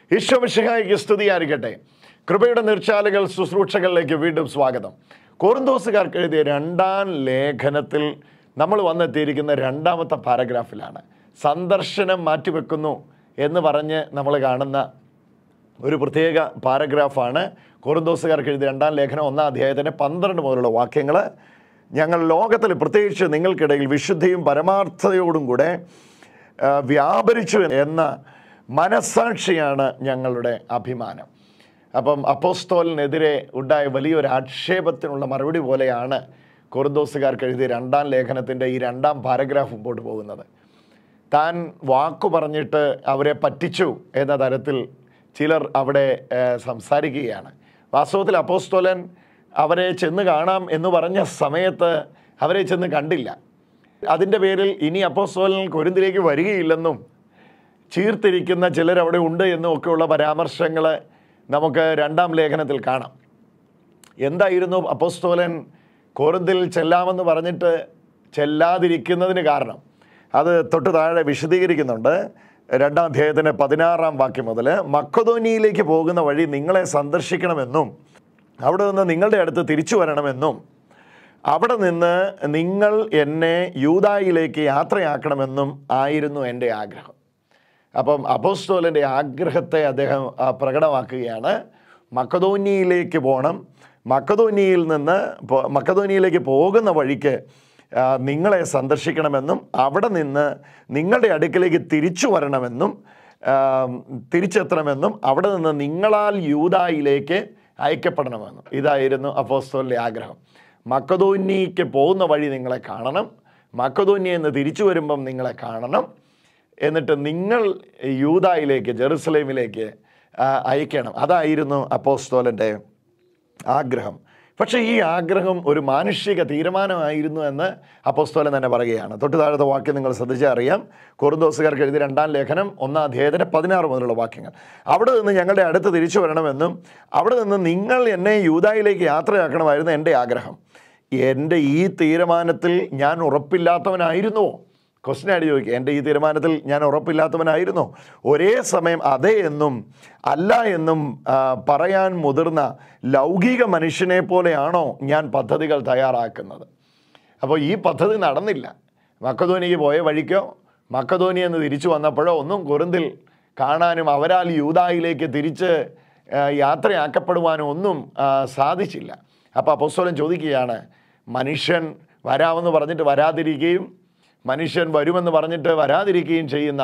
ഈശ്വമിഷഹായിക്ക് സ്തുതിയായിരിക്കട്ടെ കൃപയുടെ നിർച്ചാലുകൾ ശുശ്രൂഷകളിലേക്ക് വീണ്ടും സ്വാഗതം കോറിന്തോസുകാർക്ക് എഴുതിയ രണ്ടാം ലേഖനത്തിൽ നമ്മൾ വന്നെത്തിയിരിക്കുന്ന രണ്ടാമത്തെ പാരഗ്രാഫിലാണ് സന്ദർശനം മാറ്റിവെക്കുന്നു എന്ന് പറഞ്ഞ് നമ്മൾ കാണുന്ന ഒരു പ്രത്യേക പാരഗ്രാഫാണ് കോറിന്തോസുകാർക്ക് എഴുതിയ രണ്ടാം ലേഖനം ഒന്നാം അധ്യായത്തിൻ്റെ പന്ത്രണ്ട് മുതലുള്ള വാക്യങ്ങൾ ഞങ്ങൾ ലോകത്തിൽ പ്രത്യേകിച്ച് നിങ്ങൾക്കിടയിൽ വിശുദ്ധിയും പരമാർത്ഥതയോടും കൂടെ ആ, വ്യാപരിച്ചു എന്ന മനസ്സാക്ഷിയാണ് ഞങ്ങളുടെ അഭിമാനം അപ്പം അപ്പോസ്തോലിനെതിരെ ഉണ്ടായ വലിയൊരു ആക്ഷേപത്തിനുള്ള മറുപടി പോലെയാണ് കൊറിന്തോസുകാർക്ക് എഴുതിയ രണ്ടാം ലേഖനത്തിൻ്റെ ഈ രണ്ടാം പാരഗ്രാഫ് മുമ്പോട്ട് പോകുന്നത് താൻ വാക്കു പറഞ്ഞിട്ട് അവരെ പറ്റിച്ചു എന്ന തരത്തിൽ ചിലർ അവിടെ ഏഹ്, സംസാരിക്കുകയാണ് വാസ്തവത്തിൽ അപ്പോസ്തോലൻ അവരെ ചെന്ന് കാണാം എന്ന് പറഞ്ഞ സമയത്ത് അവരെ ചെന്ന് കണ്ടില്ല അതിൻ്റെ പേരിൽ ഇനി അപ്പോസ്തോലൻ കൊരിന്തിലേക്ക് വരികയില്ലെന്നും ചീർത്തിരിക്കുന്ന ചിലർ അവിടെ ഉണ്ട് എന്നും ഒക്കെയുള്ള പരാമർശങ്ങൾ നമുക്ക് രണ്ടാം ലേഖനത്തിൽ കാണാം എന്തായിരുന്നു അപ്പോസ്തോലൻ കോറിന്തിൽ ചെല്ലാമെന്ന് പറഞ്ഞിട്ട് ചെല്ലാതിരിക്കുന്നതിന് കാരണം അത് തൊട്ട് താഴെ വിശദീകരിക്കുന്നുണ്ട് രണ്ടാം അധ്യായത്തിൻ്റെ പതിനാറാം വാക്യം മുതൽ മക്കതോനിയിലേക്ക് പോകുന്ന വഴി നിങ്ങളെ സന്ദർശിക്കണമെന്നും അവിടെ നിന്ന് നിങ്ങളുടെ അടുത്ത് തിരിച്ചു വരണമെന്നും അവിടെ നിന്ന് നിങ്ങൾ എന്നെ യൂതായിലേക്ക് യാത്രയാക്കണമെന്നും ആയിരുന്നു എൻ്റെ ആഗ്രഹം അപ്പം അപ്പോസ്തോലൻ്റെ ആഗ്രഹത്തെ അദ്ദേഹം ആ, പ്രകടമാക്കുകയാണ് മക്കതോന്യയിലേക്ക് പോകണം മക്കതോന്യയിൽ നിന്ന് പോ- മക്കതോന്യയിലേക്ക് പോകുന്ന വഴിക്ക് ആ, നിങ്ങളെ സന്ദർശിക്കണമെന്നും അവിടെ നിന്ന് നിങ്ങളുടെ അടുക്കലേക്ക് തിരിച്ചു വരണമെന്നും ആ, തിരിച്ചെത്തണമെന്നും അവിടെ നിന്ന് നിങ്ങളാൽ യൂതായിലേക്ക് അയക്കപ്പെടണമെന്നും ഇതായിരുന്നു അപ്പോസ്തോലിൻ്റെ ആഗ്രഹം മക്കതോന്യയ്ക്ക് പോകുന്ന വഴി നിങ്ങളെ കാണണം മക്കതോന്യ എന്ന് തിരിച്ചു വരുമ്പം നിങ്ങളെ കാണണം എന്നിട്ട് നിങ്ങൾ യൂതായിലേക്ക് ജെറുസലേമിലേക്ക് ആ, അയക്കണം അതായിരുന്നു അപ്പോസ്തോലൻ്റെ ആഗ്രഹം പക്ഷേ ഈ ആഗ്രഹം ഒരു മാനുഷിക തീരുമാനമായിരുന്നു എന്ന് അപ്പോസ്തോലൻ തന്നെ പറയുകയാണ് തൊട്ട് താഴത്തെ വാക്യം നിങ്ങൾ ശ്രദ്ധിച്ചാൽ അറിയാം കുറുദോസുകാർക്ക് എഴുതിയ രണ്ടാം ലേഖനം ഒന്നാം അധ്യായത്തിൻ്റെ പതിനാറ് മുതലുള്ള വാക്യങ്ങൾ അവിടെ നിന്ന് ഞങ്ങളുടെ അടുത്ത് തിരിച്ചു വരണമെന്നും അവിടെ നിന്ന് നിങ്ങൾ എന്നെ യൂതായിലേക്ക് യാത്രയാക്കണമായിരുന്നു എൻ്റെ ആഗ്രഹം എൻ്റെ ഈ തീരുമാനത്തിൽ ഞാൻ ഉറപ്പില്ലാത്തവനായിരുന്നുവോ ക്വസ്റ്റ്യൻ ആയിട്ട് ചോദിക്കുക എൻ്റെ ഈ തീരുമാനത്തിൽ ഞാൻ ഉറപ്പില്ലാത്തവനായിരുന്നു ഒരേ സമയം അതെ എന്നും അല്ല എന്നും ആ, പറയാൻ മുതിർന്ന ലൗകിക മനുഷ്യനെ പോലെയാണോ ഞാൻ പദ്ധതികൾ തയ്യാറാക്കുന്നത് അപ്പോൾ ഈ പദ്ധതി നടന്നില്ല മക്കധോനിക്ക് പോയ വഴിക്കോ മക്കധോനി എന്ന് തിരിച്ചു വന്നപ്പോഴോ ഒന്നും കുറുന്തിൽ കാണാനും അവരാൽ യൂതായിലേക്ക് തിരിച്ച് ആ, യാത്രയാക്കപ്പെടുവാനും ഒന്നും ആ, സാധിച്ചില്ല അപ്പോൾ അപ്പോസ്തലൻ ചോദിക്കുകയാണ് മനുഷ്യൻ വരാമെന്ന് പറഞ്ഞിട്ട് വരാതിരിക്കുകയും മനുഷ്യൻ വരുമെന്ന് പറഞ്ഞിട്ട് വരാതിരിക്കുകയും ചെയ്യുന്ന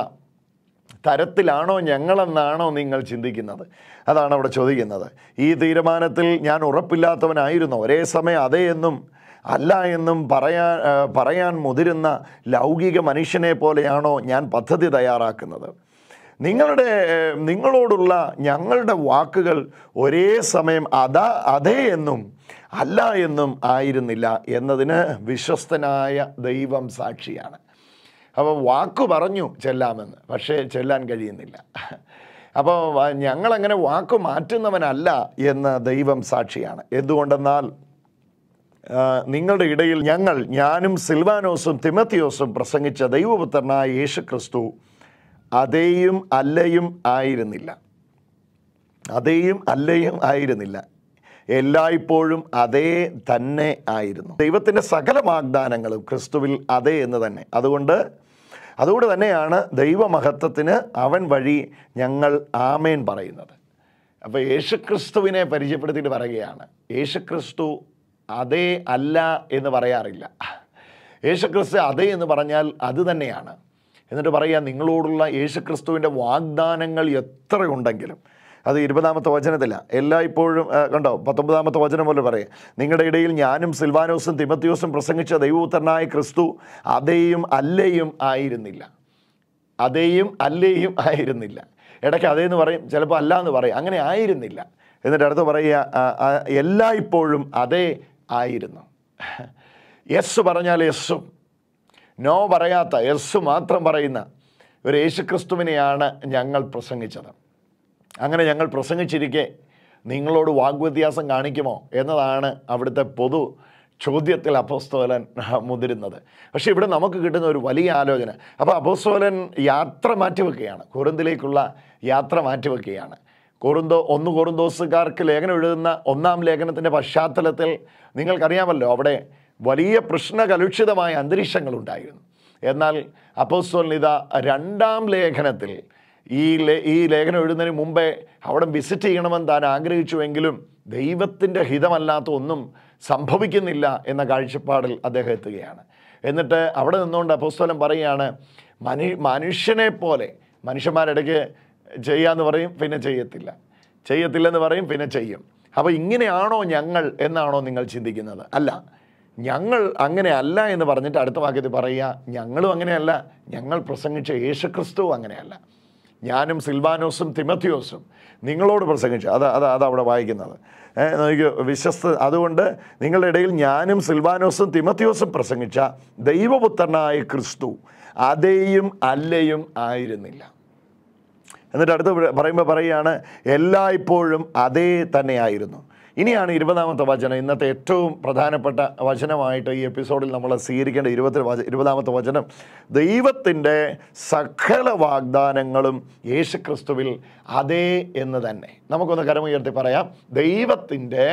തരത്തിലാണോ ഞങ്ങളെന്നാണോ നിങ്ങൾ ചിന്തിക്കുന്നത് അതാണ് അവിടെ ചോദിക്കുന്നത് ഈ തീരുമാനത്തിൽ ഞാൻ ഉറപ്പില്ലാത്തവനായിരുന്നു ഒരേ സമയം അതെ എന്നും അല്ല എന്നും പറയാൻ ആ, പറയാൻ മുതിരുന്ന ലൗകിക മനുഷ്യനെ പോലെയാണോ ഞാൻ പദ്ധതി തയ്യാറാക്കുന്നത് നിങ്ങളുടെ ഏഹ്, നിങ്ങളോടുള്ള ഞങ്ങളുടെ വാക്കുകൾ ഒരേ സമയം അതാ അതെ എന്നും അല്ല എന്നും ആയിരുന്നില്ല എന്നതിന് വിശ്വസ്തനായ ദൈവം സാക്ഷിയാണ് അപ്പോൾ വാക്ക് പറഞ്ഞു ചെല്ലാമെന്ന് പക്ഷേ ചെല്ലാൻ കഴിയുന്നില്ല അപ്പോൾ വ- ഞങ്ങളങ്ങനെ വാക്ക് മാറ്റുന്നവനല്ല എന്ന് ദൈവം സാക്ഷിയാണ് എന്തുകൊണ്ടെന്നാൽ ആ, നിങ്ങളുടെ ഇടയിൽ ഞങ്ങൾ ഞാനും സിൽവാനോസും തിമത്തിയോസും പ്രസംഗിച്ച ദൈവപുത്രനായ യേശു ക്രിസ്തു അതേയും അല്ലയും ആയിരുന്നില്ല അതേയും അല്ലയും ആയിരുന്നില്ല എല്ലായ്പ്പോഴും അതേ തന്നെ ആയിരുന്നു ദൈവത്തിൻ്റെ സകല വാഗ്ദാനങ്ങളും ക്രിസ്തുവിൽ അതേ എന്ന് തന്നെ അതുകൊണ്ട് അതുകൊണ്ട് തന്നെയാണ് ദൈവമഹത്വത്തിന് അവൻ വഴി ഞങ്ങൾ ആമേൻ പറയുന്നത് അപ്പോൾ യേശുക്രിസ്തുവിനെ പരിചയപ്പെടുത്തിയിട്ട് പറയുകയാണ് യേശുക്രിസ്തു അതേ അല്ല എന്ന് പറയാറില്ല യേശുക്രിസ്തു അതേ എന്ന് പറഞ്ഞാൽ അത് തന്നെയാണ് എന്നിട്ട് പറയുക നിങ്ങളോടുള്ള യേശുക്രിസ്തുവിൻ്റെ വാഗ്ദാനങ്ങൾ എത്രയുണ്ടെങ്കിലും അത് ഇരുപതാമത്തെ വചനത്തില്ല എല്ലായ്പ്പോഴും ആ, കണ്ടോ പത്തൊമ്പതാമത്തെ വചനം പോലെ പറയാം നിങ്ങളുടെ ഇടയിൽ ഞാനും സിൽവാനോസും തിമത്തിയോസും പ്രസംഗിച്ച ദൈവപുത്രനായ ക്രിസ്തു അതേയും അല്ലയും ആയിരുന്നില്ല അതേയും അല്ലേയും ആയിരുന്നില്ല ഇടയ്ക്ക് അതേന്ന് പറയും ചിലപ്പോൾ അല്ല എന്ന് പറയും അങ്ങനെ ആയിരുന്നില്ല എന്നിട്ട് അടുത്ത് പറയുക ആ, ആ, എല്ലായ്പ്പോഴും അതേ ആയിരുന്നു യെസ് പറഞ്ഞാൽ യെസ്സും നോ പറയാത്ത യെസ് മാത്രം പറയുന്ന ഒരു യേശുക്രിസ്തുവിനെയാണ് ഞങ്ങൾ പ്രസംഗിച്ചത് അങ്ങനെ ഞങ്ങൾ പ്രസംഗിച്ചിരിക്കെ നിങ്ങളോട് വാഗ്വ്യത്യാസം കാണിക്കുമോ എന്നതാണ് അവിടുത്തെ പൊതു ചോദ്യത്തിൽ അപ്പോസ്തോലൻ മുതിരുന്നത് പക്ഷേ ഇവിടെ നമുക്ക് കിട്ടുന്ന ഒരു വലിയ ആലോചന അപ്പോൾ അപ്പോസ്തോലൻ യാത്ര മാറ്റിവെക്കുകയാണ് കുറുന്തിലേക്കുള്ള യാത്ര മാറ്റിവെക്കുകയാണ് കൊറുന്തോ ഒന്ന് കൊറുന്തോസുകാർക്ക് ലേഖനം എഴുതുന്ന ഒന്നാം ലേഖനത്തിൻ്റെ പശ്ചാത്തലത്തിൽ നിങ്ങൾക്കറിയാമല്ലോ അവിടെ വലിയ പ്രശ്നകലുഷിതമായ അന്തരീക്ഷങ്ങളുണ്ടായിരുന്നു എന്നാൽ അപ്പോസ്തോലൻ ഇതാ രണ്ടാം ലേഖനത്തിൽ ഈ ലേ ഈ ലേഖനം എഴുതുന്നതിന് മുമ്പേ അവിടെ വിസിറ്റ് ചെയ്യണമെന്ന് താൻ ആഗ്രഹിച്ചുവെങ്കിലും ദൈവത്തിൻ്റെ ഹിതമല്ലാത്ത ഒന്നും സംഭവിക്കുന്നില്ല എന്ന കാഴ്ചപ്പാടിൽ അദ്ദേഹം എത്തുകയാണ് എന്നിട്ട് അവിടെ നിന്നുകൊണ്ട് അപ്പോസ്തലം പറയുകയാണ് മനു മനുഷ്യനെ പോലെ മനുഷ്യന്മാരിടയ്ക്ക് ചെയ്യാന്ന് പറയും പിന്നെ ചെയ്യത്തില്ല ചെയ്യത്തില്ലെന്ന് പറയും പിന്നെ ചെയ്യും അപ്പോൾ ഇങ്ങനെയാണോ ഞങ്ങൾ എന്നാണോ നിങ്ങൾ ചിന്തിക്കുന്നത് അല്ല ഞങ്ങൾ അങ്ങനെ അല്ല എന്ന് പറഞ്ഞിട്ട് അടുത്ത വാക്യത്തിൽ പറയുക ഞങ്ങളും അങ്ങനെയല്ല ഞങ്ങൾ പ്രസംഗിച്ച യേശുക്രിസ്തുവും അങ്ങനെയല്ല ഞാനും സിൽവാനോസും തിമത്തിയോസും നിങ്ങളോട് പ്രസംഗിച്ചു അത് അത് അത് അവിടെ വായിക്കുന്നത് ഏ, നോക്കിക്കോ വിശ്വസ്ത അതുകൊണ്ട് നിങ്ങളുടെ ഇടയിൽ ഞാനും സിൽവാനോസും തിമത്തിയോസും പ്രസംഗിച്ച ദൈവപുത്രനായ ക്രിസ്തു അതേയും അല്ലയും ആയിരുന്നില്ല എന്നിട്ട് അടുത്ത് പറയുമ്പോൾ പറയുകയാണ് എല്ലായ്പ്പോഴും അതേ തന്നെയായിരുന്നു ഇനിയാണ് ഇരുപതാമത്തെ വചനം ഇന്നത്തെ ഏറ്റവും പ്രധാനപ്പെട്ട വചനമായിട്ട് ഈ എപ്പിസോഡിൽ നമ്മൾ സ്വീകരിക്കേണ്ട ഇരുപത്തി വച ഇരുപതാമത്തെ വചനം ദൈവത്തിൻ്റെ സകല വാഗ്ദാനങ്ങളും യേശുക്രിസ്തുവിൽ അതേ എന്ന് തന്നെ നമുക്കൊന്ന് കരമുയർത്തി പറയാം ദൈവത്തിൻ്റെ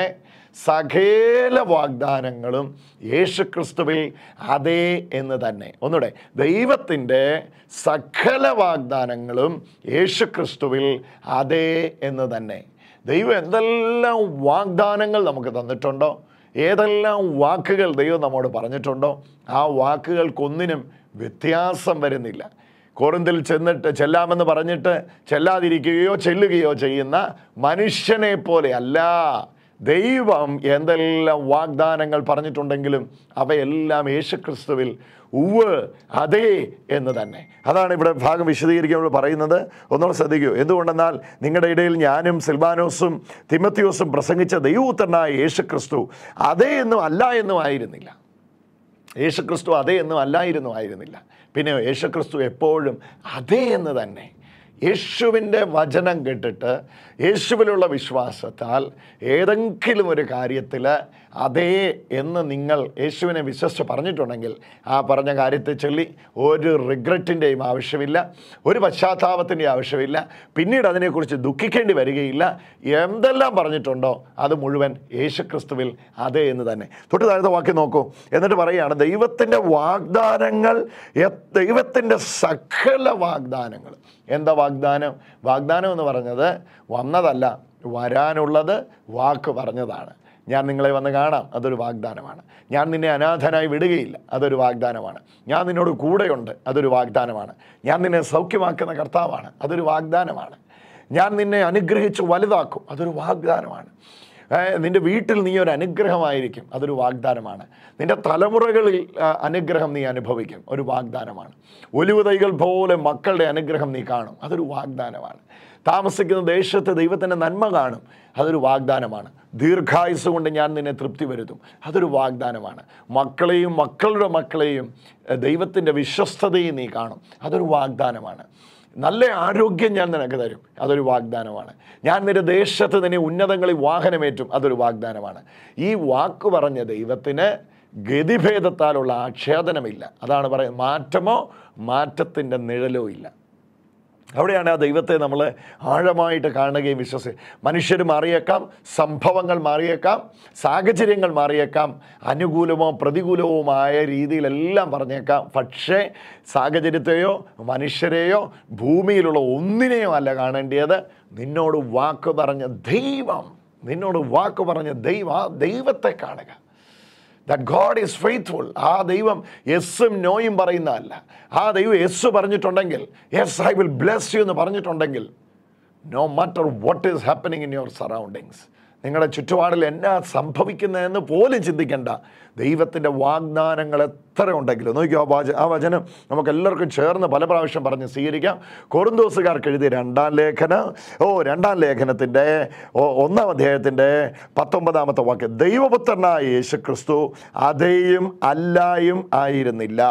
സകല വാഗ്ദാനങ്ങളും യേശുക്രിസ്തുവിൽ അതേ എന്ന് തന്നെ ഒന്നുകൂടെ ദൈവത്തിൻ്റെ സകല വാഗ്ദാനങ്ങളും യേശുക്രിസ്തുവിൽ അതേ എന്ന് തന്നെ ദൈവം എന്തെല്ലാം വാഗ്ദാനങ്ങൾ നമുക്ക് തന്നിട്ടുണ്ടോ ഏതെല്ലാം വാക്കുകൾ ദൈവം നമ്മോട് പറഞ്ഞിട്ടുണ്ടോ ആ വാക്കുകൾക്കൊന്നിനും വ്യത്യാസം വരുന്നില്ല കോറിന്തിൽ ചെന്നിട്ട് ചെല്ലാമെന്ന് പറഞ്ഞിട്ട് ചെല്ലാതിരിക്കുകയോ ചെല്ലുകയോ ചെയ്യുന്ന മനുഷ്യനെ പോലെ അല്ല ദൈവം എന്തെല്ലാം വാഗ്ദാനങ്ങൾ പറഞ്ഞിട്ടുണ്ടെങ്കിലും അവയെല്ലാം യേശുക്രിസ്തുവിൽ ഉവ് അതേ എന്ന് തന്നെ അതാണ് ഇവിടെ ഭാഗം വിശദീകരിക്കുമ്പോൾ പറയുന്നത് ഒന്നുകൂടെ ശ്രദ്ധിക്കൂ എന്തുകൊണ്ടെന്നാൽ നിങ്ങളുടെ ഇടയിൽ ഞാനും സിൽബാനോസും തിമത്തിയോസും പ്രസംഗിച്ച ദൈവപുത്രനായ യേശുക്രിസ്തു അതേ എന്നും അല്ല എന്നും ആയിരുന്നില്ല യേശുക്രിസ്തു അതേ എന്നും അല്ലായിരുന്നു ആയിരുന്നില്ല പിന്നെ യേശുക്രിസ്തു എപ്പോഴും അതേ എന്ന് തന്നെ യേശുവിൻ്റെ വചനം കേട്ടിട്ട് യേശുവിലുള്ള വിശ്വാസത്താൽ ഏതെങ്കിലും ഒരു കാര്യത്തിൽ അതേ എന്ന് നിങ്ങൾ യേശുവിനെ വിശ്വസിച്ച് പറഞ്ഞിട്ടുണ്ടെങ്കിൽ ആ പറഞ്ഞ കാര്യത്തെ ചൊല്ലി ഒരു റിഗ്രറ്റിൻ്റെയും ആവശ്യമില്ല ഒരു പശ്ചാത്താപത്തിൻ്റെയും ആവശ്യമില്ല പിന്നീട് അതിനെക്കുറിച്ച് ദുഃഖിക്കേണ്ടി വരികയില്ല എന്തെല്ലാം പറഞ്ഞിട്ടുണ്ടോ അത് മുഴുവൻ യേശുക്രിസ്തുവിൽ അതേ എന്ന് തന്നെ തൊട്ട് താഴത്തെ വാക്യം നോക്കൂ എന്നിട്ട് പറയുകയാണ് ദൈവത്തിൻ്റെ വാഗ്ദാനങ്ങൾ എ- ദൈവത്തിൻ്റെ സകല വാഗ്ദാനങ്ങൾ എന്താ വാഗ്ദാനം വാഗ്ദാനം എന്ന് പറഞ്ഞത് വന്നതല്ല വരാനുള്ളത് വാക്ക് പറഞ്ഞതാണ് ഞാൻ നിങ്ങളെ വന്ന് കാണാം അതൊരു വാഗ്ദാനമാണ് ഞാൻ നിന്നെ അനാഥനായി വിടുകയില്ല അതൊരു വാഗ്ദാനമാണ് ഞാൻ നിന്നോട് കൂടെയുണ്ട് അതൊരു വാഗ്ദാനമാണ് ഞാൻ നിന്നെ സൗഖ്യമാക്കുന്ന കർത്താവാണ് അതൊരു വാഗ്ദാനമാണ് ഞാൻ നിന്നെ അനുഗ്രഹിച്ച് വലുതാക്കും അതൊരു വാഗ്ദാനമാണ് ഏ, നിന്റെ വീട്ടിൽ നീ ഒരു അനുഗ്രഹമായിരിക്കും അതൊരു വാഗ്ദാനമാണ് നിന്റെ തലമുറകളിൽ ആ, അനുഗ്രഹം നീ അനുഭവിക്കും ഒരു വാഗ്ദാനമാണ് ഒലിവ് തൈകൾ പോലെ മക്കളുടെ അനുഗ്രഹം നീ കാണും അതൊരു വാഗ്ദാനമാണ് താമസിക്കുന്ന ദേശത്ത് ദൈവത്തിൻ്റെ നന്മ കാണും അതൊരു വാഗ്ദാനമാണ് ദീർഘായുസ് കൊണ്ട് ഞാൻ നിന്നെ തൃപ്തി വരുത്തും അതൊരു വാഗ്ദാനമാണ് മക്കളെയും മക്കളുടെ മക്കളെയും ദൈവത്തിൻ്റെ വിശ്വസ്തതയും നീ കാണും അതൊരു വാഗ്ദാനമാണ് നല്ല ആരോഗ്യം ഞാൻ നിനക്ക് തരും അതൊരു വാഗ്ദാനമാണ് ഞാൻ നിന്റെ ദേശത്ത് നിന്നെ ഉന്നതങ്ങളിൽ വാഹനമേറ്റും അതൊരു വാഗ്ദാനമാണ് ഈ വാക്ക് പറഞ്ഞ ദൈവത്തിന് ഗതിഭേദത്താലുള്ള ആച്ഛേദനമില്ല അതാണ് പറയുന്നത് മാറ്റമോ മാറ്റത്തിൻ്റെ നിഴലോ ഇല്ല അവിടെയാണ് ആ ദൈവത്തെ നമ്മൾ ആഴമായിട്ട് കാണുകയും വിശ്വസി മനുഷ്യർ മാറിയേക്കാം സംഭവങ്ങൾ മാറിയേക്കാം സാഹചര്യങ്ങൾ മാറിയേക്കാം അനുകൂലമോ പ്രതികൂലവുമായ രീതിയിലെല്ലാം പറഞ്ഞേക്കാം പക്ഷേ സാഹചര്യത്തെയോ മനുഷ്യരെയോ ഭൂമിയിലുള്ള ഒന്നിനെയോ അല്ല കാണേണ്ടത് നിന്നോട് വാക്ക് പറഞ്ഞ ദൈവം നിന്നോട് വാക്ക് പറഞ്ഞ ദൈവം ആ ദൈവത്തെ കാണുക ദാറ്റ് ഗോഡ് ഈസ് ഫെയ്ത്ത്ഫുൾ ആ ദൈവം യെസ്സും നോയും പറയുന്നതല്ല ആ ദൈവം യെസ് പറഞ്ഞിട്ടുണ്ടെങ്കിൽ yes I will bless you എന്ന് പറഞ്ഞിട്ടുണ്ടെങ്കിൽ no matter what is happening in your surroundings നിങ്ങളുടെ ചുറ്റുപാടിൽ എന്നാ സംഭവിക്കുന്നതെന്ന് പോലും ചിന്തിക്കേണ്ട ദൈവത്തിൻ്റെ വാഗ്ദാനങ്ങൾ എത്ര ഉണ്ടെങ്കിലും നോക്കിയോ ആ വാച ആ വചനം നമുക്ക് എല്ലാവർക്കും ചേർന്ന് പല പ്രാവശ്യം പറഞ്ഞ് സ്വീകരിക്കാം കൊറുന്തോസുകാർക്ക് എഴുതിയ രണ്ടാം ലേഖന ഓ രണ്ടാം ലേഖനത്തിൻ്റെ ഓ- ഒന്നാം അധ്യായത്തിൻ്റെ പത്തൊമ്പതാമത്തെ വാക്യം ദൈവപുത്രനായ യേശുക്രിസ്തു അതേയും അല്ലായും ആയിരുന്നില്ല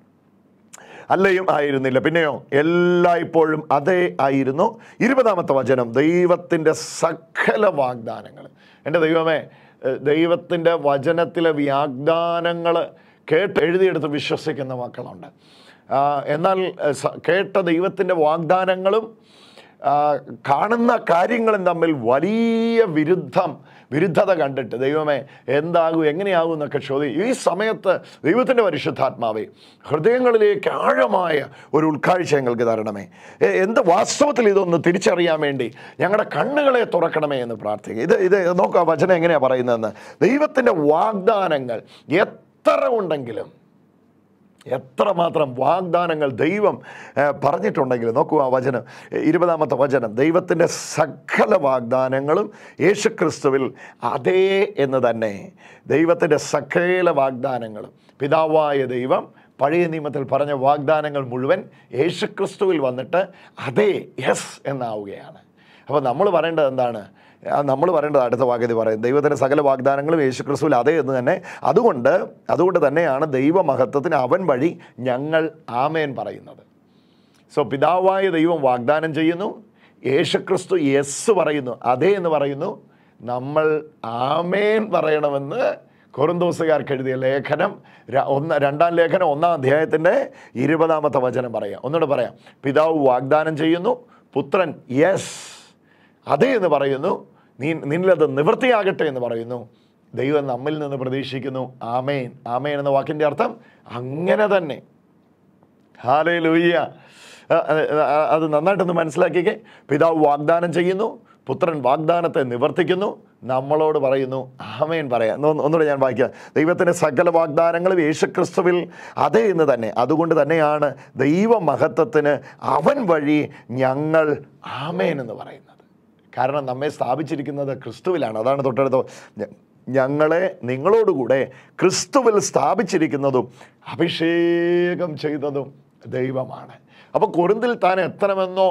അല്ലയും ആയിരുന്നില്ല പിന്നെയോ എല്ലായ്പ്പോഴും അതേ ആയിരുന്നു ഇരുപതാമത്തെ വചനം ദൈവത്തിൻ്റെ സകല വാഗ്ദാനങ്ങൾ എൻ്റെ ദൈവമേ ഏഹ് ദൈവത്തിൻ്റെ വചനത്തിലെ വാഗ്ദാനങ്ങൾ കേട്ട് എഴുതിയെടുത്ത് വിശ്വസിക്കുന്ന മക്കളുണ്ട് ആ, എന്നാൽ ഏഹ് സ- കേട്ട ദൈവത്തിൻ്റെ വാഗ്ദാനങ്ങളും ആ, കാണുന്ന കാര്യങ്ങളും തമ്മിൽ വലിയ വിരുദ്ധം വിരുദ്ധത കണ്ടിട്ട് ദൈവമേ എന്താകും എങ്ങനെയാകും എന്നൊക്കെ ചോദ്യം ഈ സമയത്ത് ദൈവത്തിൻ്റെ പരിശുദ്ധാത്മാവേ ഹൃദയങ്ങളിലേക്ക് ആഴമായ ഒരു ഉൾക്കാഴ്ച ഞങ്ങൾക്ക് തരണമേ എ- എന്ത് വാസ്തവത്തിൽ ഇതൊന്ന് തിരിച്ചറിയാൻ വേണ്ടി ഞങ്ങളുടെ കണ്ണുകളെ തുറക്കണമേ എന്ന് പ്രാർത്ഥിക്കുക ഇത് ഇത് നോക്കുക വചനം എങ്ങനെയാണ് പറയുന്നതെന്ന് ദൈവത്തിൻ്റെ വാഗ്ദാനങ്ങൾ എത്ര ഉണ്ടെങ്കിലും എത്രമാത്രം വാഗ്ദാനങ്ങൾ ദൈവം ഏ, പറഞ്ഞിട്ടുണ്ടെങ്കിൽ നോക്കൂ ആ വചനം ഇരുപതാമത്തെ വചനം ദൈവത്തിൻ്റെ സകല വാഗ്ദാനങ്ങളും യേശുക്രിസ്തുവിൽ അതേ എന്ന് തന്നെ ദൈവത്തിൻ്റെ സകല വാഗ്ദാനങ്ങളും പിതാവായ ദൈവം പഴയ നിയമത്തിൽ പറഞ്ഞ വാഗ്ദാനങ്ങൾ മുഴുവൻ യേശുക്രിസ്തുവിൽ വന്നിട്ട് അതേ യെസ് എന്നാവുകയാണ് അപ്പോൾ നമ്മൾ പറയേണ്ടത് എന്താണ് നമ്മൾ പറയേണ്ടത് അടുത്ത വാക്യത്തിൽ പറയും ദൈവത്തിൻ്റെ സകല വാഗ്ദാനങ്ങളും യേശുക്രിസ്തുവിൽ അതേ എന്ന് തന്നെ അതുകൊണ്ട് അതുകൊണ്ട് തന്നെയാണ് ദൈവമഹത്വത്തിന് അവൻ വഴി ഞങ്ങൾ ആമേൻ പറയുന്നത് സോ പിതാവായ ദൈവം വാഗ്ദാനം ചെയ്യുന്നു യേശുക്രിസ്തു യെസ് പറയുന്നു അതേ എന്ന് പറയുന്നു നമ്മൾ ആമേൻ പറയണമെന്ന് കൊറിന്തോസുകാർക്ക് എഴുതിയ ലേഖനം ര- ഒന്ന് രണ്ടാം ലേഖനം ഒന്നാം അധ്യായത്തിൻ്റെ ഇരുപതാമത്തെ വചനം പറയാം ഒന്നുകൂടെ പറയാം പിതാവ് വാഗ്ദാനം ചെയ്യുന്നു പുത്രൻ യെസ് അതേ എന്ന് പറയുന്നു നീ നിന്നിലത് നിവൃത്തിയാകട്ടെ എന്ന് പറയുന്നു ദൈവം നമ്മിൽ നിന്ന് പ്രതീക്ഷിക്കുന്നു ആമേൻ ആമേൻ എന്ന വാക്കിൻ്റെ അർത്ഥം അങ്ങനെ തന്നെ ഹാലേ ലൂയ്യ അത് നന്നായിട്ടൊന്ന് മനസ്സിലാക്കിക്കേ പിതാവ് വാഗ്ദാനം ചെയ്യുന്നു പുത്രൻ വാഗ്ദാനത്തെ നിവർത്തിക്കുന്നു നമ്മളോട് പറയുന്നു ആമേൻ പറയാം ഒന്ന് ഒന്നുകൂടെ ഞാൻ വായിക്കാം ദൈവത്തിൻ്റെ സകല വാഗ്ദാനങ്ങളും യേശുക്രിസ്തുവിൽ അതേ എന്ന് തന്നെ അതുകൊണ്ട് തന്നെയാണ് ദൈവമഹത്വത്തിന് അവൻ വഴി ഞങ്ങൾ ആമേൻ എന്ന് പറയുന്നത് കാരണം നമ്മെ സ്ഥാപിച്ചിരിക്കുന്നത് ക്രിസ്തുവിലാണ് അതാണ് തൊട്ടടുത്ത ഞ- ഞങ്ങളെ നിങ്ങളോടുകൂടെ ക്രിസ്തുവിൽ സ്ഥാപിച്ചിരിക്കുന്നതും അഭിഷേകം ചെയ്തതും ദൈവമാണ് അപ്പോൾ കൊറിന്തിൽ താൻ എത്തണമെന്നോ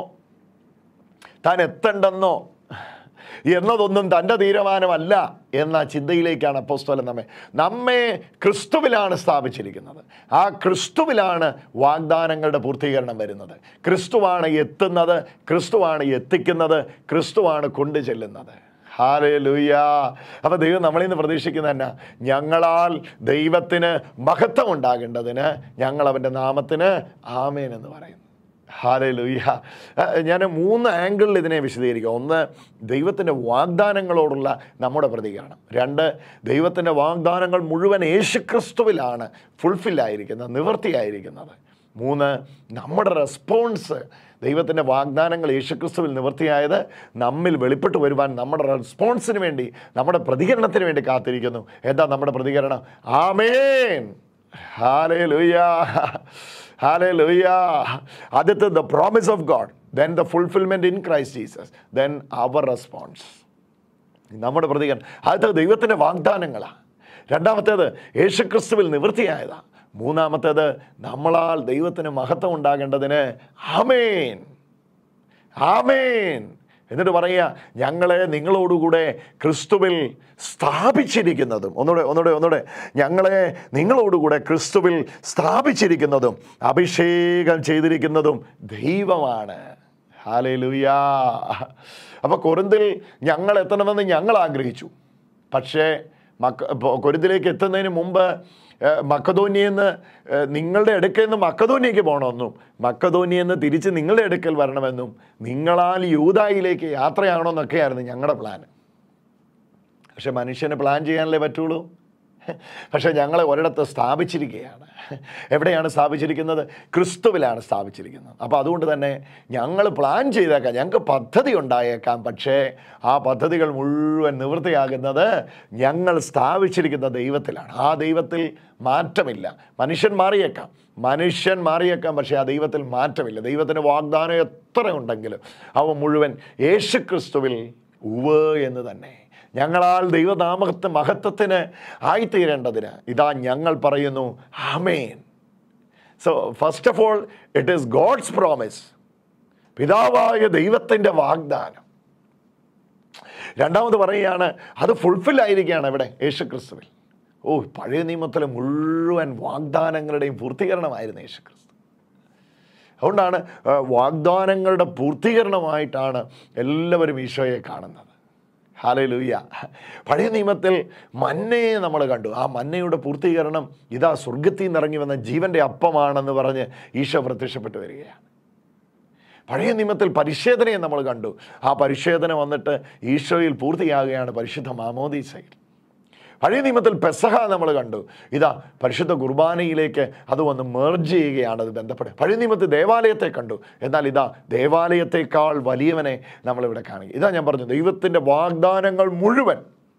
താൻ എത്തണ്ടെന്നോ എന്നതൊന്നും തൻ്റെ തീരുമാനമല്ല എന്ന ചിന്തയിലേക്കാണ് അപ്പോസ്തലൻ നമ്മെ നമ്മെ ക്രിസ്തുവിലാണ് സ്ഥാപിച്ചിരിക്കുന്നത് ആ ക്രിസ്തുവിലാണ് വാഗ്ദാനങ്ങളുടെ പൂർത്തീകരണം വരുന്നത് ക്രിസ്തുവാണ് എത്തുന്നത് ക്രിസ്തുവാണ് എത്തിക്കുന്നത് ക്രിസ്തുവാണ് കൊണ്ടു ചെല്ലുന്നത് ഹാലേ ലൂയാ അപ്പോൾ ദൈവം നമ്മളിൽ നിന്ന് പ്രതീക്ഷിക്കുന്ന തന്നെ ഞങ്ങളാൽ ദൈവത്തിന് മഹത്വം ഉണ്ടാകേണ്ടതിന് ഞങ്ങൾ അവൻ്റെ നാമത്തിന് ആമേൻ എന്ന് പറയുന്നു ഹാലലുയ്യ ഞാൻ മൂന്ന് ആംഗിളിൽ ഇതിനെ വിശദീകരിക്കാം ഒന്ന് ദൈവത്തിൻ്റെ വാഗ്ദാനങ്ങളോടുള്ള നമ്മുടെ പ്രതികരണം രണ്ട് ദൈവത്തിൻ്റെ വാഗ്ദാനങ്ങൾ മുഴുവൻ യേശുക്രിസ്തുവിലാണ് ഫുൾഫില്ലായിരിക്കുന്നത് നിവൃത്തിയായിരിക്കുന്നത് മൂന്ന് നമ്മുടെ റെസ്പോൺസ് ദൈവത്തിൻ്റെ വാഗ്ദാനങ്ങൾ യേശുക്രിസ്തുവിൽ നിവൃത്തിയായത് നമ്മിൽ വെളിപ്പെട്ട് വരുവാൻ നമ്മുടെ റെസ്പോൺസിന് വേണ്ടി നമ്മുടെ പ്രതികരണത്തിന് വേണ്ടി കാത്തിരിക്കുന്നു എന്താ നമ്മുടെ പ്രതികരണം ആമേൻ ഹാലേ ഹാലേ ആദ്യത്തെ the promise of God then the fulfilment in Christ Jesus then our response നമ്മുടെ പ്രതികരണം ആദ്യത്തെ ദൈവത്തിൻ്റെ വാഗ്ദാനങ്ങളാണ് രണ്ടാമത്തേത് യേശുക്രിസ്തുവിൽ നിവൃത്തിയായതാണ് മൂന്നാമത്തേത് നമ്മളാൽ ദൈവത്തിന് മഹത്വം ഉണ്ടാകേണ്ടതിന് ആമേൻ ആമേൻ എന്നിട്ട് പറയുക ഞങ്ങളെ നിങ്ങളോടുകൂടെ ക്രിസ്തുവിൽ സ്ഥാപിച്ചിരിക്കുന്നതും ഒന്നുകൂടെ ഒന്നുകൂടെ ഒന്നുകൂടെ ഞങ്ങളെ നിങ്ങളോടുകൂടെ ക്രിസ്തുവിൽ സ്ഥാപിച്ചിരിക്കുന്നതും അഭിഷേകം ചെയ്തിരിക്കുന്നതും ദൈവമാണ് ഹാലേ ലുയാ അപ്പോൾ കൊറിന്തിൽ ഞങ്ങൾ എത്തണമെന്ന് ഞങ്ങൾ ആഗ്രഹിച്ചു പക്ഷേ മക്ക ഇപ്പോൾ കൊരിന്തിലേക്ക് എത്തുന്നതിന് മുമ്പ് ഏഹ്, മക്കതോന്യെന്ന് ഏഹ്, നിങ്ങളുടെ അടുക്കൽ നിന്ന് മക്കതോന്യയ്ക്ക് പോകണമെന്നും മക്കതോന്യെന്ന് തിരിച്ച് നിങ്ങളുടെ അടുക്കൽ വരണമെന്നും നിങ്ങളാൽ യൂതായിലേക്ക് യാത്രയാകണമെന്നൊക്കെയായിരുന്നു ഞങ്ങളുടെ പ്ലാൻ പക്ഷെ മനുഷ്യന് പ്ലാൻ ചെയ്യാനല്ലേ പറ്റുള്ളൂ പക്ഷേ ഞങ്ങളെ ഒരിടത്ത് സ്ഥാപിച്ചിരിക്കുകയാണ് എവിടെയാണ് സ്ഥാപിച്ചിരിക്കുന്നത് ക്രിസ്തുവിലാണ് സ്ഥാപിച്ചിരിക്കുന്നത് അപ്പോൾ അതുകൊണ്ട് തന്നെ ഞങ്ങൾ പ്ലാൻ ചെയ്തേക്കാം ഞങ്ങൾക്ക് പദ്ധതി ഉണ്ടായേക്കാം പക്ഷേ ആ പദ്ധതികൾ മുഴുവൻ നിവൃത്തിയാകുന്നത് ഞങ്ങൾ സ്ഥാപിച്ചിരിക്കുന്ന ദൈവത്തിലാണ് ആ ദൈവത്തിൽ മാറ്റമില്ല മനുഷ്യൻ മാറിയേക്കാം മനുഷ്യൻ മാറിയേക്കാം പക്ഷേ ആ ദൈവത്തിൽ മാറ്റമില്ല ദൈവത്തിൻ്റെ വാഗ്ദാനം എത്ര ഉണ്ടെങ്കിലും അവ മുഴുവൻ യേശുക്രിസ്തുവിൽ ഉവ് എന്ന് തന്നെ ഞങ്ങളാൽ ദൈവനാമത്തെ മഹത്വത്തിന് ആയിത്തീരേണ്ടതിന് ഇതാ ഞങ്ങൾ പറയുന്നു ആമേൻ so first of all it is God's promise പിതാവായ ദൈവത്തിൻ്റെ വാഗ്ദാനം രണ്ടാമത് പറയുകയാണ് അത് ഫുൾഫിൽ ആയിരിക്കുകയാണ് ഇവിടെ യേശുക്രിസ്തുവിൽ ഓ പഴയ നിയമത്തിലെ മുഴുവൻ വാഗ്ദാനങ്ങളുടെയും പൂർത്തീകരണമായിരുന്നു യേശുക്രിസ്തു അതുകൊണ്ടാണ് ആ, വാഗ്ദാനങ്ങളുടെ പൂർത്തീകരണമായിട്ടാണ് എല്ലാവരും ഈശോയെ കാണുന്നത് ഹാലലൂയ പഴയ നിയമത്തിൽ മന്നയെ നമ്മൾ കണ്ടു ആ മന്നയുടെ പൂർത്തീകരണം ഇതാ സ്വർഗത്തിൽ നിന്ന് ഇറങ്ങി വന്ന ജീവൻ്റെ അപ്പമാണെന്ന് പറഞ്ഞ് ഈശോ പ്രത്യക്ഷപ്പെട്ടു വരികയാണ് പഴയ നിയമത്തിൽ പരിശോധനയെ നമ്മൾ കണ്ടു ആ പരിശോധന വന്നിട്ട് ഈശോയിൽ പൂർത്തിയാകുകയാണ് പരിശുദ്ധ മാമോദീസയിൽ പഴയ നിയമത്തിൽ പെസഹ നമ്മൾ കണ്ടു ഇതാ പരിശുദ്ധ കുർബാനയിലേക്ക് അത് വന്ന് മേർജ് ചെയ്യുകയാണ് അത് ബന്ധപ്പെട്ട് പഴയ നിയമത്തിൽ ദേവാലയത്തെ കണ്ടു എന്നാൽ ഇതാ ദേവാലയത്തെക്കാൾ വലിയവനെ നമ്മളിവിടെ കാണുക ഇതാ ഞാൻ പറഞ്ഞു ദൈവത്തിൻ്റെ വാഗ്ദാനങ്ങൾ മുഴുവൻ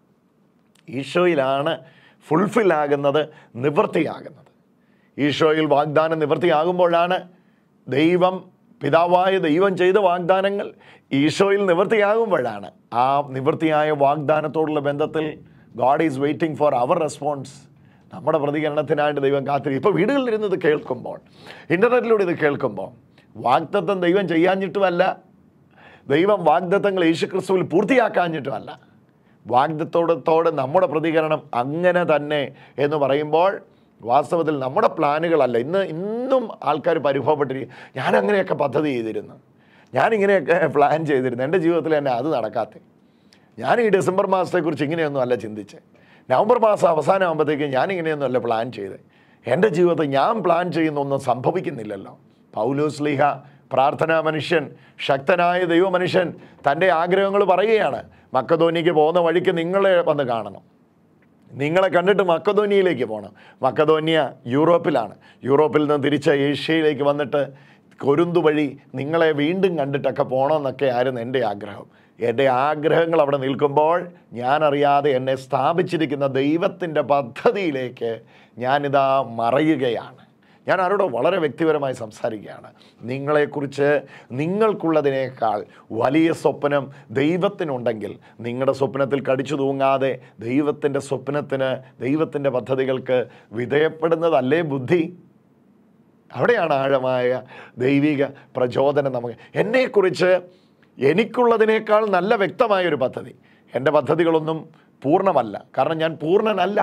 ഈശോയിലാണ് ഫുൾഫിൽ ആകുന്നത് നിവൃത്തിയാകുന്നത് ഈശോയിൽ വാഗ്ദാനം നിവൃത്തിയാകുമ്പോഴാണ് ദൈവം പിതാവായ ദൈവം ചെയ്ത വാഗ്ദാനങ്ങൾ ഈശോയിൽ നിവൃത്തിയാകുമ്പോഴാണ് ആ നിവൃത്തിയായ വാഗ്ദാനത്തോടുള്ള ബന്ധത്തിൽ God is waiting for our response നമ്മുടെ പ്രതികരണത്തിനായിട്ട് ദൈവം കാത്തിരി ഇപ്പോൾ വീടുകളിലിരുന്ന് ഇത് കേൾക്കുമ്പോൾ ഇൻ്റർനെറ്റിലൂടെ ഇത് കേൾക്കുമ്പോൾ വാഗ്ദത്തം ദൈവം ചെയ്യാഞ്ഞിട്ടുമല്ല ദൈവം വാഗ്ദത്തങ്ങൾ യേശുക്രിസ്തുവിൽ പൂർത്തിയാക്കാഞ്ഞിട്ടുമല്ല വാഗ്ദത്തോടത്തോട് നമ്മുടെ പ്രതികരണം അങ്ങനെ തന്നെ എന്ന് പറയുമ്പോൾ വാസ്തവത്തിൽ നമ്മുടെ പ്ലാനുകളല്ല ഇന്ന് ഇന്നും ആൾക്കാർ പരിഭവപ്പെട്ടിരിക്കും ഞാൻ അങ്ങനെയൊക്കെ പദ്ധതി ചെയ്തിരുന്നു ഞാൻ ഇങ്ങനെയൊക്കെ പ്ലാൻ ചെയ്തിരുന്നു എൻ്റെ ജീവിതത്തിൽ തന്നെ അത് നടക്കാത്ത ഞാൻ ഈ ഡിസംബർ മാസത്തെക്കുറിച്ച് ഇങ്ങനെയൊന്നും അല്ല ചിന്തിച്ച് നവംബർ മാസം അവസാനമാകുമ്പോഴത്തേക്കും ഞാൻ ഇങ്ങനെയൊന്നും അല്ല പ്ലാൻ ചെയ്ത് എൻ്റെ ജീവിതത്തിൽ ഞാൻ പ്ലാൻ ചെയ്യുന്നൊന്നും സംഭവിക്കുന്നില്ലല്ലോ പൗലോസ് ലീഹ പ്രാർത്ഥനാ മനുഷ്യൻ ശക്തനായ ദൈവമനുഷ്യൻ തൻ്റെ ആഗ്രഹങ്ങൾ പറയുകയാണ് മക്കധോനിക്ക് പോകുന്ന വഴിക്ക് നിങ്ങളെ വന്ന് കാണണം നിങ്ങളെ കണ്ടിട്ട് മക്കധോനിയയിലേക്ക് പോകണം മക്കധോനിയ യൂറോപ്പിലാണ് യൂറോപ്പിൽ നിന്ന് തിരിച്ച് ഏഷ്യയിലേക്ക് വന്നിട്ട് കൊരുന്തു വഴി നിങ്ങളെ വീണ്ടും കണ്ടിട്ടൊക്കെ പോകണമെന്നൊക്കെ ആയിരുന്നു എൻ്റെ ആഗ്രഹം എൻ്റെ ആഗ്രഹങ്ങൾ അവിടെ നിൽക്കുമ്പോൾ ഞാനറിയാതെ എന്നെ സ്ഥാപിച്ചിരിക്കുന്ന ദൈവത്തിൻ്റെ പദ്ധതിയിലേക്ക് ഞാനിതാ മറയുകയാണ് ഞാൻ ആരോടോ വളരെ വ്യക്തിപരമായി സംസാരിക്കുകയാണ് നിങ്ങളെക്കുറിച്ച് നിങ്ങൾക്കുള്ളതിനേക്കാൾ വലിയ സ്വപ്നം ദൈവത്തിനുണ്ടെങ്കിൽ നിങ്ങളുടെ സ്വപ്നത്തിൽ കടിച്ചു തൂങ്ങാതെ ദൈവത്തിൻ്റെ സ്വപ്നത്തിന് ദൈവത്തിൻ്റെ പദ്ധതികൾക്ക് വിധേയപ്പെടുന്നതല്ലേ ബുദ്ധി അവിടെയാണ് ആഴമായ ദൈവിക പ്രചോദനം നമുക്ക് എന്നെക്കുറിച്ച് എനിക്കുള്ളതിനേക്കാൾ നല്ല വ്യക്തമായൊരു പദ്ധതി എൻ്റെ പദ്ധതികളൊന്നും പൂർണ്ണമല്ല കാരണം ഞാൻ പൂർണ്ണനല്ല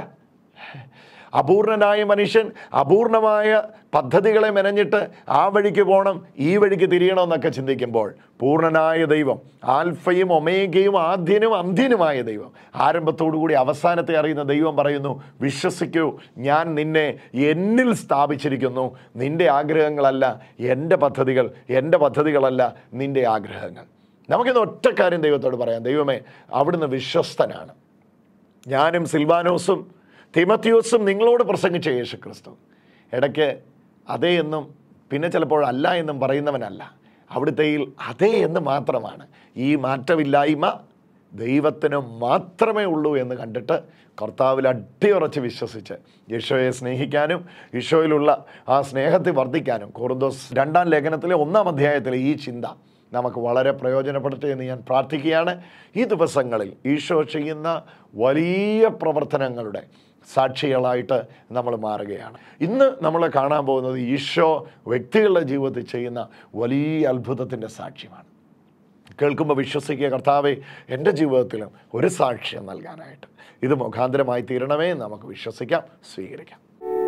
അപൂർണനായ മനുഷ്യൻ അപൂർണമായ പദ്ധതികളെ മെനഞ്ഞിട്ട് ആ വഴിക്ക് പോകണം ഈ വഴിക്ക് തിരിയണമെന്നൊക്കെ ചിന്തിക്കുമ്പോൾ പൂർണ്ണനായ ദൈവം ആൽഫയും ഒമേഗയും ആദ്യനും അന്ത്യനുമായ ദൈവം ആരംഭത്തോടുകൂടി അവസാനത്തെ അറിയുന്ന ദൈവം പറയുന്നു വിശ്വസിക്കൂ ഞാൻ നിന്നെ എന്നിൽ സ്ഥാപിച്ചിരിക്കുന്നു നിന്റെ ആഗ്രഹങ്ങളല്ല എൻ്റെ പദ്ധതികൾ എൻ്റെ പദ്ധതികളല്ല നിന്റെ ആഗ്രഹങ്ങൾ നമുക്കിന്ന് ഒറ്റ കാര്യം ദൈവത്തോട് പറയാം ദൈവമേ അവിടുന്ന് വിശ്വസ്തനാണ് ഞാനും സിൽവാനോസും തിമത്യോസും നിങ്ങളോട് പ്രസംഗിച്ച യേശു ക്രിസ്തു ഇടയ്ക്ക് അതേ എന്നും പിന്നെ ചിലപ്പോൾ അല്ല എന്നും പറയുന്നവനല്ല അവിടുത്തെയിൽ അതേ എന്ന് മാത്രമാണ് ഈ മാറ്റമില്ലായ്മ ദൈവത്തിന് മാത്രമേ ഉള്ളൂ എന്ന് കണ്ടിട്ട് കർത്താവിൽ അടിയുറച്ച് വിശ്വസിച്ച് ഈശോയെ സ്നേഹിക്കാനും ഈശോയിലുള്ള ആ സ്നേഹത്തെ വർദ്ധിക്കാനും കോറിന്തോസ് രണ്ടാം ലേഖനത്തിലെ ഒന്നാം അധ്യായത്തിലെ ഈ ചിന്ത നമുക്ക് വളരെ പ്രയോജനപ്പെടട്ടെ എന്ന് ഞാൻ പ്രാർത്ഥിക്കുകയാണ് ഈ ദിവസങ്ങളിൽ ഈശോ ചെയ്യുന്ന വലിയ പ്രവർത്തനങ്ങളുടെ സാക്ഷികളായിട്ട് നമ്മൾ മാറുകയാണ് ഇന്ന് നമ്മൾ കാണാൻ പോകുന്നത് ഈശോ വ്യക്തികളുടെ ജീവിതത്തിൽ ചെയ്യുന്ന വലിയ അത്ഭുതത്തിൻ്റെ സാക്ഷ്യമാണ് കേൾക്കുമ്പോൾ വിശ്വസിക്കുക കർത്താവെ എൻ്റെ ജീവിതത്തിലും ഒരു സാക്ഷ്യം നൽകാനായിട്ട് ഇത് മുഖാന്തരമായി തീരണമേ എന്ന് നമുക്ക് വിശ്വസിക്കാം സ്വീകരിക്കാം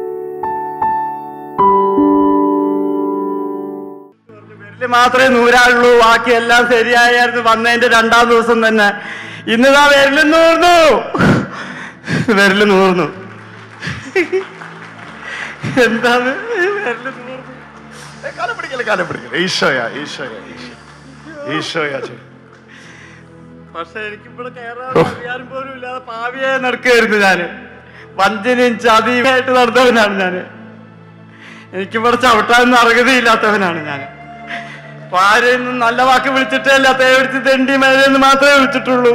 വിരല് മാത്രമേ നൂരാളുള്ളൂ ബാക്കി എല്ലാം ശരിയായിരുന്നു വന്നതിന്റെ രണ്ടാം ദിവസം തന്നെ ഇന്നിതാ വിരല് നൂർന്നു വിരല് നൂർന്നു എന്താണ് വിരല് നൂർന്നു കാലം പിടിക്കല് കാലം പിടിക്കല് ഈശോയാ ഈശോയാ ഈശോ ഈശോയാ ചെയ്യും പക്ഷെ എനിക്കിവിടെ കയറാൻ അറിയാനും പോലും ഇല്ലാതെ പാവിയായി നടക്കുകയായിരുന്നു ഞാന് വഞ്ചനയും ചതിയുമായിട്ട് നടന്നവനാണ് ഞാന് എനിക്കിവിടെ ചവിട്ടാനൊന്നും അർഹതയില്ലാത്തവനാണ് ഞാൻ ആരെയൊന്നും നല്ല വാക്ക് വിളിച്ചിട്ടേ അല്ല തേവിടിച്ച് തെണ്ടി മേലെന്ന് മാത്രമേ വിളിച്ചിട്ടുള്ളൂ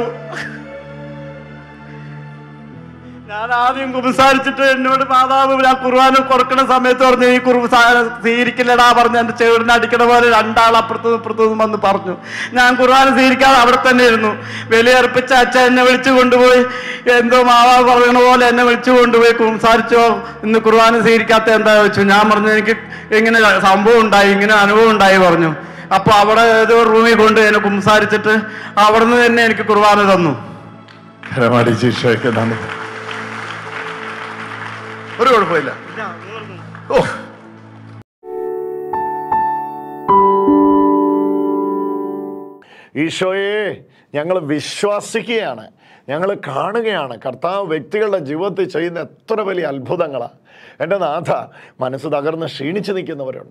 ഞാൻ ആദ്യം കുമ്പസാരിച്ചിട്ട് എന്നോട് മാതാവ് ഞാൻ കുർബാന കൊടുക്കുന്ന സമയത്ത് പറഞ്ഞു ഈ കുർബ സ്വീകരിക്കില്ലടാ പറഞ്ഞു എന്റെ ചെവിടിനെ അടിക്കണ പോലെ രണ്ടാൾ അപ്പുറത്തും ഇപ്പുറത്തും വന്ന് പറഞ്ഞു ഞാൻ കുർബാന സ്വീകരിക്കാതെ അവിടെ തന്നെ ഇരുന്നു വെളിയർപ്പിച്ച അച്ഛൻ എന്നെ വിളിച്ചു കൊണ്ടുപോയി എന്തോ മാതാവ് പറയണ പോലെ എന്നെ വിളിച്ചു കൊണ്ടുപോയി കുംസാരിച്ചോ ഇന്ന് കുർബാന സ്വീകരിക്കാത്ത എന്താ ചോദിച്ചു ഞാൻ പറഞ്ഞു എനിക്ക് ഇങ്ങനെ സംഭവം ഉണ്ടായി ഇങ്ങനെ അനുഭവം ഉണ്ടായി പറഞ്ഞു അപ്പൊ അവിടെ ഏതോ റൂമിൽ കൊണ്ട് എന്നെ കുംസാരിച്ചിട്ട് അവിടെ നിന്ന് തന്നെ എനിക്ക് കുർബാന തന്നു കരമാടിച്ച് ഈശോയ്ക്ക് നന്ദി ഒരു കുഴപ്പമില്ല ഓ ഈശോയെ ഞങ്ങൾ വിശ്വസിക്കുകയാണ് ഞങ്ങൾ കാണുകയാണ് കർത്താവ് വ്യക്തികളുടെ ജീവിതത്തിൽ ചെയ്യുന്ന എത്ര വലിയ അത്ഭുതങ്ങളാണ് എൻ്റെ നാഥ മനസ്സ് തകർന്ന് ക്ഷീണിച്ച് നിൽക്കുന്നവരുണ്ട്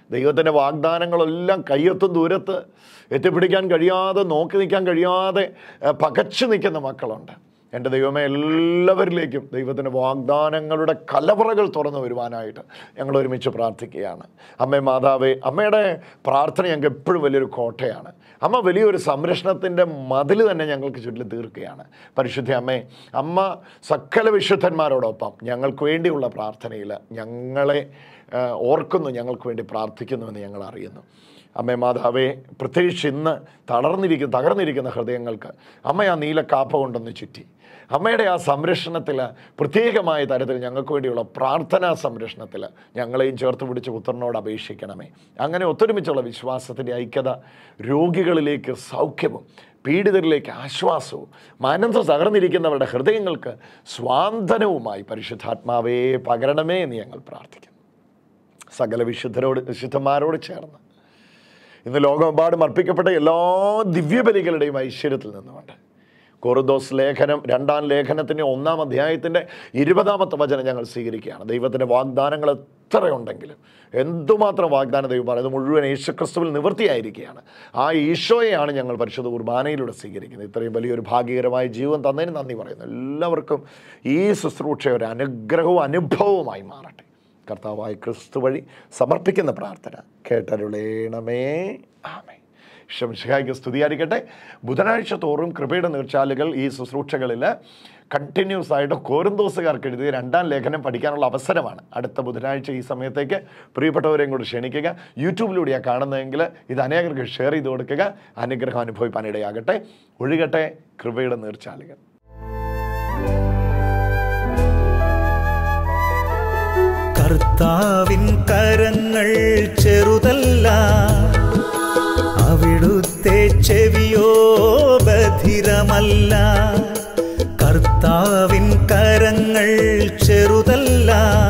ദൈവത്തിൻ്റെ വാഗ്ദാനങ്ങളെല്ലാം കയ്യെത്തും ദൂരത്ത് എത്തിപ്പിടിക്കാൻ കഴിയാതെ നോക്കി നിൽക്കാൻ കഴിയാതെ ഏഹ്, പകച്ചു നിൽക്കുന്ന മക്കളുണ്ട് എൻ്റെ ദൈവമേ എല്ലാവരിലേക്കും ദൈവത്തിൻ്റെ വാഗ്ദാനങ്ങളുടെ കലവറകൾ തുറന്നു വരുവാനായിട്ട് ഞങ്ങൾ ഒരുമിച്ച് പ്രാർത്ഥിക്കുകയാണ് അമ്മേ മാതാവേ അമ്മയുടെ പ്രാർത്ഥന ഞങ്ങൾക്ക് എപ്പോഴും വലിയൊരു കോട്ടയാണ് അമ്മ വലിയൊരു സംരക്ഷണത്തിൻ്റെ മതിൽ തന്നെ ഞങ്ങൾക്ക് ചുറ്റിൽ തീർക്കുകയാണ് പരിശുദ്ധ അമ്മേ അമ്മ സകല വിശുദ്ധന്മാരോടൊപ്പം ഞങ്ങൾക്ക് വേണ്ടിയുള്ള പ്രാർത്ഥനയിൽ ഞങ്ങളെ ആ, ഓർക്കുന്നു ഞങ്ങൾക്ക് വേണ്ടി പ്രാർത്ഥിക്കുന്നുവെന്ന് ഞങ്ങൾ അറിയുന്നു അമ്മേ മാതാവേ പ്രത്യേകിച്ച് ഇന്ന് തളർന്നിരിക്കുന്ന തകർന്നിരിക്കുന്ന ഹൃദയങ്ങൾക്ക് അമ്മ ആ നീല കാപ്പ കൊണ്ടൊന്ന് ചുറ്റി അമ്മയുടെ ആ സംരക്ഷണത്തിൽ പ്രത്യേകമായ തരത്തിൽ ഞങ്ങൾക്ക് വേണ്ടിയുള്ള പ്രാർത്ഥനാ സംരക്ഷണത്തിൽ ഞങ്ങളെയും ചേർത്ത് പിടിച്ച് പുത്രനോട് അപേക്ഷിക്കണമേ അങ്ങനെ ഒത്തൊരുമിച്ചുള്ള വിശ്വാസത്തിൻ്റെ ഐക്യത രോഗികളിലേക്ക് സൗഖ്യവും പീഡിതരിലേക്ക് ആശ്വാസവും മാനന്ദ തകർന്നിരിക്കുന്നവരുടെ ഹൃദയങ്ങൾക്ക് സ്വാന്തനവുമായി പരിശുദ്ധാത്മാവേ പകരണമേ എന്ന് ഞങ്ങൾ പ്രാർത്ഥിക്കുന്നു സകല വിശുദ്ധരോട് വിശുദ്ധന്മാരോട് ചേർന്ന് ഇന്ന് ലോകമെമ്പാടും അർപ്പിക്കപ്പെട്ട എല്ലാ ദിവ്യബലികളുടെയും ഐശ്വര്യത്തിൽ നിന്നുകൊണ്ട് കോറിദോസ് ലേഖനം രണ്ടാം ലേഖനത്തിൻ്റെ ഒന്നാം അധ്യായത്തിൻ്റെ ഇരുപതാമത്തെ വചനം ഞങ്ങൾ സ്വീകരിക്കുകയാണ് ദൈവത്തിൻ്റെ വാഗ്ദാനങ്ങൾ എത്രയുണ്ടെങ്കിലും എന്തുമാത്രം വാഗ്ദാനം ദൈവം പറയുന്നത് മുഴുവൻ യേശുക്രിസ്തുവിൽ നിവൃത്തിയായിരിക്കുകയാണ് ആ ഈശോയെയാണ് ഞങ്ങൾ പരിശുദ്ധ കുർബാനയിലൂടെ സ്വീകരിക്കുന്നത് ഇത്രയും വലിയൊരു ഭാഗ്യകരമായ ജീവൻ തന്നതിന് നന്ദി പറയുന്നു എല്ലാവർക്കും ഈ ശുശ്രൂഷ ഒരു അനുഗ്രഹവും അനുഭവവുമായി മാറട്ടെ കർത്താവായ ക്രിസ്തു വഴി സമർപ്പിക്കുന്ന പ്രാർത്ഥന കേട്ടരുളേണമേ ആമേ ഷംഷിഹായ്ക്ക് സ്തുതിയായിരിക്കട്ടെ ബുധനാഴ്ച തോറും കൃപയുടെ നീർച്ചാലുകൾ ഈ ശുശ്രൂഷകളിൽ കണ്ടിന്യൂസ് ആയിട്ട് കോരന്തോസുകാർക്ക് എഴുതിയ രണ്ടാം ലേഖനം പഠിക്കാനുള്ള അവസരമാണ് അടുത്ത ബുധനാഴ്ച ഈ സമയത്തേക്ക് പ്രിയപ്പെട്ടവരെയും കൂടി ക്ഷണിക്കുക യൂട്യൂബിലൂടെയാണ് കാണുന്നതെങ്കിൽ ഇത് അനേകർക്ക് ഷെയർ ചെയ്ത് കൊടുക്കുക അനുഗ്രഹം അനുഭവിപ്പാൻ ഇടയാകട്ടെ ഒഴുകട്ടെ കൃപയുടെ നീർച്ചാലുകൾ കർത്താവിൻ കരങ്ങൾ ചെറുതല്ല അവിടുത്തെ ചെവിയോ ബധിരമല്ല കർത്താവിൻ കരങ്ങൾ ചെറുതല്ല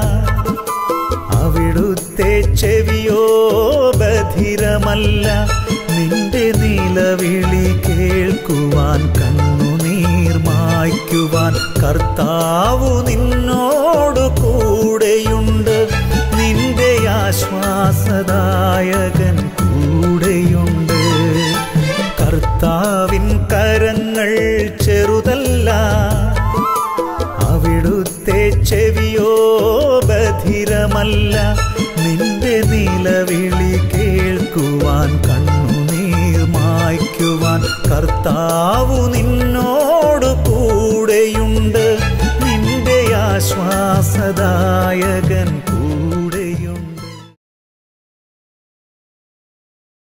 അവിടുത്തെ ചെവിയോ ബധിരമല്ല നിന്റെ നിലവിളി കേൾക്കുവാൻ കണ്ണുനീർ മായ്ക്കുവാൻ കർത്താവു നിന്നോട് കൂടെയുണ്ട് നിന്റെ ആശ്വാസദായകൻ കൂടെയുണ്ട് കർത്താവിൻ കരങ്ങൾ ചെറുതല്ല അവിടുത്തെ ചെവിയോ ബധിരമല്ല നിന്റെ നിലവിളി കേൾക്കുവാൻ കണ്ണുനീർ മായ്ക്കുവാൻ കർത്താവു നിന്നോട് കൂടെയുണ്ട് നിന്റെ ആശ്വാസദായകൻ